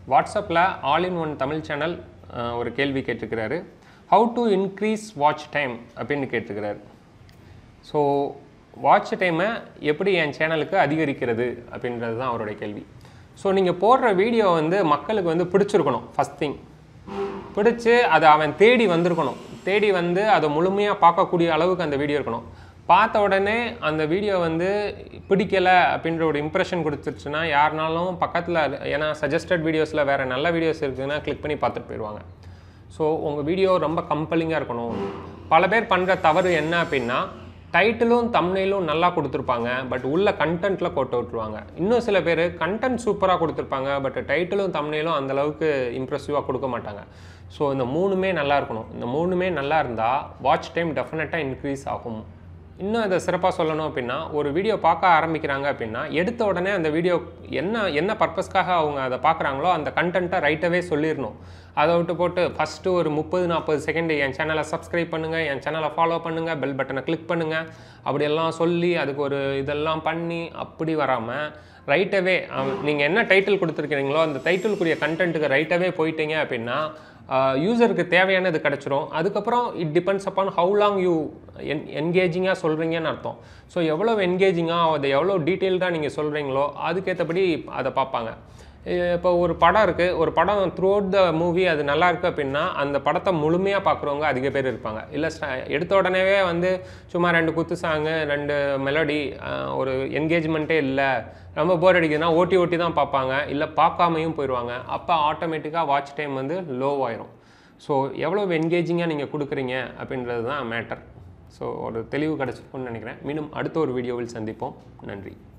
வாட்ஸ்அப்பில் all in one Tamil channel ஒரு கேள்வி கேட்டிருக்கிறாரு how to increase watch time அப்படின்னு கேட்டிருக்கிறாரு ஸோ வாட்ச் டைமை எப்படி என் சேனலுக்கு அதிகரிக்கிறது அப்படின்றது தான் அவருடைய கேள்வி ஸோ நீங்கள் போடுற வீடியோ வந்து மக்களுக்கு வந்து பிடிச்சிருக்கணும் ஃபஸ்ட் திங் பிடிச்சு அதை அவன் தேடி வந்திருக்கணும் தேடி வந்து அதை முழுமையாக பார்க்கக்கூடிய அளவுக்கு அந்த வீடியோ இருக்கணும் பார்த்த உடனே அந்த வீடியோ வந்து பிடிக்கலை அப்படின்ற ஒரு இம்ப்ரெஷன் கொடுத்துருச்சுன்னா யாருனாலும் பக்கத்தில் ஏன்னா சஜஸ்டட் வீடியோஸில் வேறு நல்ல வீடியோஸ் இருக்குதுன்னா கிளிக் பண்ணி பார்த்துட்டு போயிடுவாங்க ஸோ உங்கள் வீடியோ ரொம்ப கம்பலிங்காக இருக்கணும் பல பேர் பண்ணுற தவறு என்ன அப்படின்னா டைட்டிலும் தம்னையிலும் நல்லா கொடுத்துருப்பாங்க பட் உள்ள கண்டென்ட்டில் கோட்டை விட்டுருவாங்க இன்னும் சில பேர் கண்டென்ட் சூப்பராக கொடுத்துருப்பாங்க பட் டைட்டிலும் தம்னையிலும் அந்தளவுக்கு இம்ப்ரெசிவாக கொடுக்க மாட்டாங்க ஸோ இந்த மூணுமே நல்லா இருக்கணும் இந்த மூணுமே நல்லா இருந்தால் வாட்ச் டைம் டெஃபினட்டாக இன்க்ரீஸ் ஆகும் இன்னும் இதை சிறப்பாக சொல்லணும் அப்படின்னா ஒரு வீடியோ பார்க்க ஆரம்பிக்கிறாங்க அப்படின்னா எடுத்த உடனே அந்த வீடியோ என்ன என்ன பர்பஸ்க்காக அவங்க அதை பார்க்குறாங்களோ அந்த கண்டென்ட்டை ரைட்டாகவே சொல்லிடணும் அதை விட்டு போட்டு ஃபஸ்ட்டு ஒரு முப்பது நாற்பது செகண்ட் என் சேனலை சப்ஸ்கிரைப் பண்ணுங்கள் என் சேனலை ஃபாலோ பண்ணுங்கள் பெல் பட்டனை கிளிக் பண்ணுங்கள் அப்படியெல்லாம் சொல்லி அதுக்கு ஒரு இதெல்லாம் பண்ணி அப்படி வராமல் ரைட்டாகவே நீங்கள் என்ன டைட்டில் கொடுத்துருக்கீங்களோ அந்த டைட்டிலுக்குரிய கண்டென்ட்டுக்கு ரைட்டாகவே போயிட்டீங்க அப்படின்னா யூசருக்கு தேவையானது கிடச்சிரும் அதுக்கப்புறம் it depends upon how long you என் என்கேஜிங்காக சொல்கிறீங்கன்னு அர்த்தம் ஸோ எவ்வளோ என்கேஜிங்காக அதை எவ்வளோ டீட்டெயில்டாக நீங்கள் சொல்கிறீங்களோ அதுக்கேற்றபடி அதை பார்ப்பாங்க இப்போ ஒரு படம் இருக்குது ஒரு படம் த்ரூ அவுட் த மூவி அது நல்லா இருக்குது அப்படின்னா அந்த படத்தை முழுமையாக பார்க்குறவங்க அதிக பேர் இருப்பாங்க இல்லை எடுத்த உடனேவே வந்து சும்மா ரெண்டு குத்து சாங்கு ரெண்டு மெலடி ஒரு என்கேஜ்மெண்ட்டே இல்லை ரொம்ப போர் அடிக்குதுன்னா ஓட்டி ஓட்டி தான் பார்ப்பாங்க இல்லை பார்க்காமையும் போயிடுவாங்க அப்போ ஆட்டோமேட்டிக்காக வாட்ச் டைம் வந்து லோ ஆயிரும் ஸோ எவ்வளோ என்கேஜிங்காக நீங்கள் கொடுக்குறீங்க அப்படின்றது தான் மேட்டர் ஸோ ஒரு தெளிவு கிடச்சிருக்கும்னு நினைக்கிறேன் மீண்டும் அடுத்த ஒரு வீடியோவில் சந்திப்போம் நன்றி